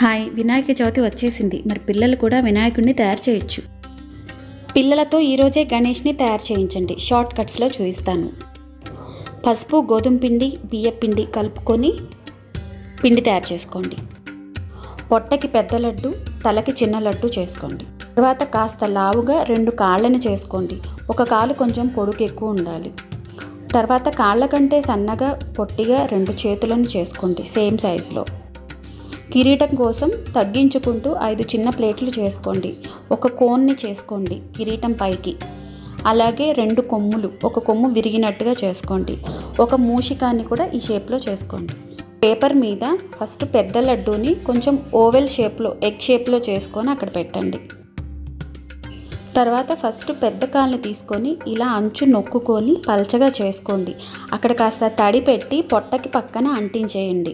hi Vinayaka Chavithi వచ్చేసింది మరి పిల్లలు కూడా వినాయకుడిని తయారు చేయొచ్చు పిల్లలతో ఈరోజే గణేష్ని తయారు చేయించండి షార్ట్ కట్స్లో చూపిస్తాను పసుపు గోధుమ పిండి బియ్య పిండి కలుపుకొని పిండి తయారు చేసుకోండి పొట్టకి పెద్ద లడ్డు తలకి చిన్న లడ్డు చేసుకోండి తర్వాత కాస్త లావుగా రెండు కాళ్ళని చేసుకోండి ఒక కాలు కొంచెం పొడుగు ఎక్కువ ఉండాలి తర్వాత కాళ్ళ కంటే సన్నగా పొట్టిగా రెండు చేతులను చేసుకోండి సేమ్ సైజులో కిరీటం కోసం తగ్గించుకుంటూ ఐదు చిన్న ప్లేట్లు చేసుకోండి ఒక కోన్ని చేసుకోండి కిరీటం పైకి అలాగే రెండు కొమ్ములు ఒక కొమ్ము విరిగినట్టుగా చేసుకోండి ఒక మూషికాన్ని కూడా ఈ షేప్లో చేసుకోండి పేపర్ మీద ఫస్ట్ పెద్ద లడ్డూని కొంచెం ఓవెల్ షేప్లో ఎగ్ షేప్లో చేసుకొని అక్కడ పెట్టండి తర్వాత ఫస్ట్ పెద్ద కాల్ని తీసుకొని ఇలా అంచు నొక్కుకొని పల్చగా చేసుకోండి అక్కడ కాస్త తడి పెట్టి పొట్టకి పక్కన అంటించేయండి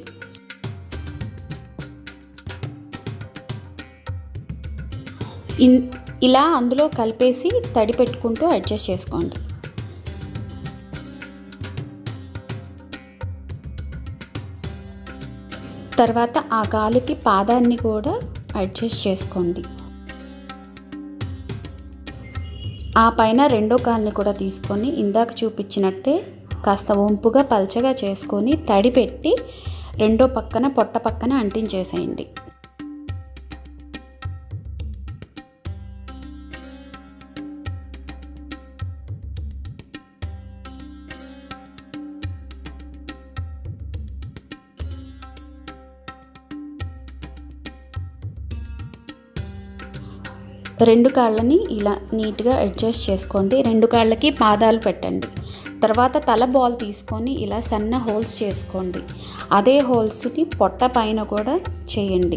ఇన్ ఇలా అందులో కలిపేసి తడి పెట్టుకుంటూ అడ్జస్ట్ చేసుకోండి తర్వాత ఆ గాలికి పాదాన్ని కూడా అడ్జస్ట్ చేసుకోండి ఆ పైన రెండో కాల్ని కూడా తీసుకొని ఇందాక చూపించినట్టే కాస్త వంపుగా పల్చగా చేసుకొని తడి పెట్టి రెండో పక్కన పొట్ట పక్కన అంటించేసేయండి రెండు కాళ్ళని ఇలా నీట్గా అడ్జస్ట్ చేసుకోండి రెండు కాళ్ళకి పాదాలు పెట్టండి తర్వాత తల బాల్ తీసుకొని ఇలా సన్న హోల్స్ చేసుకోండి అదే హోల్స్ని పొట్ట పైన కూడా చేయండి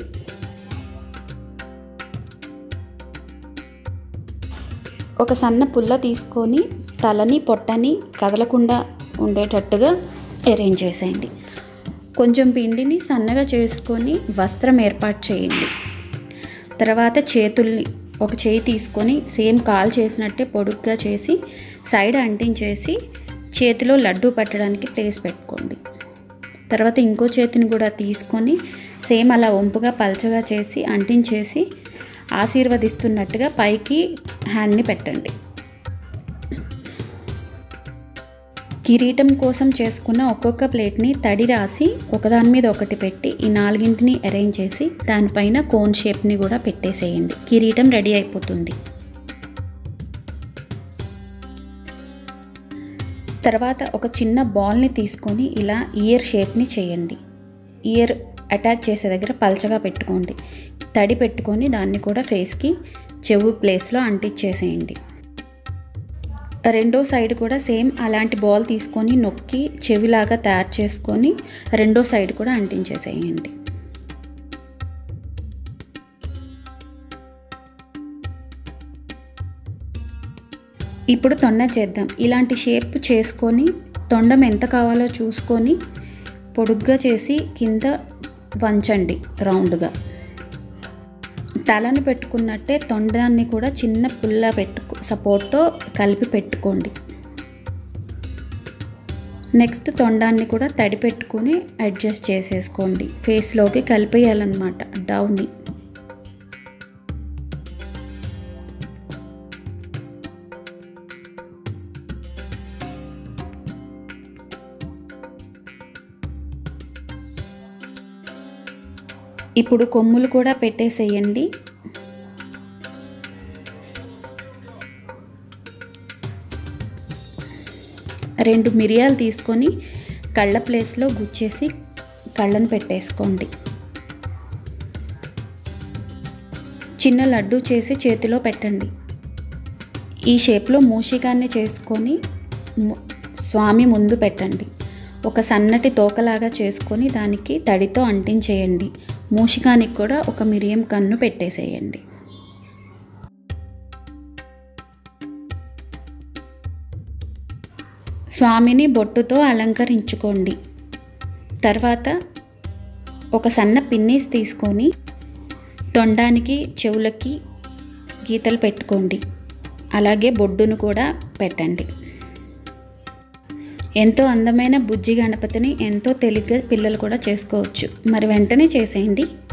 ఒక సన్న పుల్ల తీసుకొని తలని పొట్టని కదలకుండా ఉండేటట్టుగా అరేంజ్ చేసేయండి కొంచెం పిండిని సన్నగా చేసుకొని వస్త్రం ఏర్పాటు చేయండి తర్వాత చేతుల్ని ఒక చేయి తీసుకొని సేమ్ కాల్ చేసినట్టే పొడుగ్గా చేసి సైడ్ అంటించేసి చేతిలో లడ్డు పెట్టడానికి ప్లేస్ పెట్టుకోండి తర్వాత ఇంకో చేతిని కూడా తీసుకొని సేమ్ అలా వంపుగా పల్చగా చేసి అంటించేసి ఆశీర్వదిస్తున్నట్టుగా పైకి హ్యాండ్ని పెట్టండి కిరీటం కోసం చేసుకున్న ఒక్కొక్క ప్లేట్ని తడి రాసి ఒకదాని మీద ఒకటి పెట్టి ఈ నాలుగింటిని అరేంజ్ చేసి దానిపైన కోన్ షేప్ని కూడా పెట్టేసేయండి కిరీటం రెడీ అయిపోతుంది తర్వాత ఒక చిన్న బాల్ని తీసుకొని ఇలా ఇయర్ షేప్ని చేయండి ఇయర్ అటాచ్ చేసే దగ్గర పల్చగా పెట్టుకోండి తడి పెట్టుకొని దాన్ని కూడా ఫేస్కి చెవు ప్లేస్లో అంటించేసేయండి రెండో సైడ్ కూడా సేమ్ అలాంటి బాల్ తీసుకొని నొక్కి చెవిలాగా తయారు చేసుకొని రెండో సైడ్ కూడా అంటించేసేయండి ఇప్పుడు తొండ చేద్దాం ఇలాంటి షేప్ చేసుకొని తొండం ఎంత కావాలో చూసుకొని పొడుగ్గా చేసి కింద వంచండి రౌండ్గా తలను పెట్టుకున్నట్టే తొండాన్ని కూడా చిన్న పుల్ల పెట్టు సపోర్ట్తో కలిపి పెట్టుకోండి నెక్స్ట్ తొండాన్ని కూడా తడి పెట్టుకుని అడ్జస్ట్ చేసేసుకోండి ఫేస్లోకి కలిపేయాలన్నమాట డౌని ఇప్పుడు కొమ్ములు కూడా పెట్టేసేయండి రెండు మిరియాలు తీసుకొని కళ్ళ ప్లేస్లో గుచ్చేసి కళ్ళను పెట్టేసుకోండి చిన్న లడ్డు చేసి చేతిలో పెట్టండి ఈ షేప్లో మూషికాన్ని చేసుకొని స్వామి ముందు పెట్టండి ఒక సన్నటి తోకలాగా చేసుకొని దానికి తడితో అంటించేయండి మూషికానికి కూడా ఒక మిరియం కన్ను పెట్టేసేయండి స్వామిని బొట్టుతో అలంకరించుకోండి తర్వాత ఒక సన్న పిన్నీస్ తీసుకొని తొండానికి చెవులకి గీతలు పెట్టుకోండి అలాగే బొడ్డును కూడా పెట్టండి ఎంతో అందమైన బుజ్జి గణపతిని ఎంతో తేలిగ్గా పిల్లలు కూడా చేసుకోవచ్చు మరి వెంటనే చేసేయండి